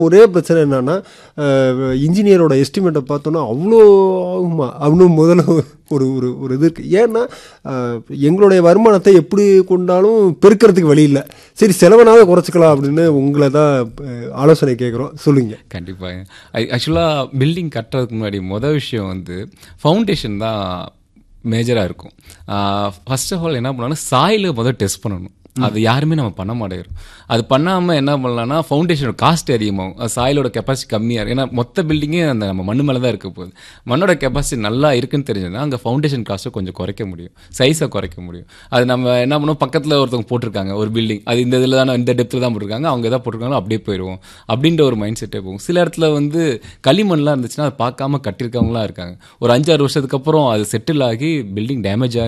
ஒரே பிரச்சனை என்னன்னா அஹ், இன்ஜினியரோட எஸ்டிமேட்டை பார்த்தோன்னா அவ்வளோ ஆகுமா அப்படின்னு முதல்ல ஒரு ஒரு ஒரு இது இருக்குது ஏன்னா அஹ், எங்களுடைய வருமானத்தை எப்படி கொண்டாலும் பெருக்கிறதுக்கு வழி இல்லை சரி செலவனாவது குறைச்சிக்கலாம் அப்படின்னு உங்களை தான் அஹ், ஆலோசனை கேட்குறோம் சொல்லுங்க கண்டிப்பாக ஆக்சுவலாக பில்டிங் கட்டுறதுக்கு முன்னாடி மொதல் விஷயம் வந்து ஃபவுண்டேஷன் தான் மேஜராக இருக்கும் ஃபர்ஸ்ட் ஆஃப் ஆல் என்ன பண்ணணும் சாயில முதல் டெஸ்ட் பண்ணணும் அது யாருமே நம்ம பண்ண மாட்டேங்கிறோம் அது பண்ணாமல் என்ன பண்ணலாம்னா ஃபவுண்டேஷனோட காஸ்ட் அதிகமாகும் அது சாயிலோட கெப்பாசிட்டி கம்மியாக இருக்கும் ஏன்னா மொத்த பில்டிங்கே அந்த நம்ம மண்ணு மேலே தான் இருக்க போகுது மண்ணோட கெப்பாசிட்டி நல்லா இருக்குன்னு தெரிஞ்சதுன்னா அங்கே ஃபவுண்டேஷன் காஸ்ட்டை கொஞ்சம் குறைக்க முடியும் சைஸை குறைக்க முடியும் அது நம்ம என்ன பண்ணுவோம் பக்கத்தில் ஒருத்தவங்க போட்டிருக்காங்க ஒரு பில்டிங் அது இந்த இதில் தான் இந்த டெப்த்தில் தான் போட்டிருக்காங்க அவங்க எதாவது போட்டிருக்காங்களோ அப்படியே போயிடுவோம் அப்படின்ற ஒரு மைண்ட் செட்டே போகும் சில இடத்துல வந்து களிமண்லாம் இருந்துச்சுன்னா அதை பார்க்காம கட்டியிருக்கவங்களாம் இருக்காங்க ஒரு அஞ்சாறு வருஷத்துக்கு அப்புறம் அது செட்டில் ஆகி பில்டிங் டேமேஜ் ஆகி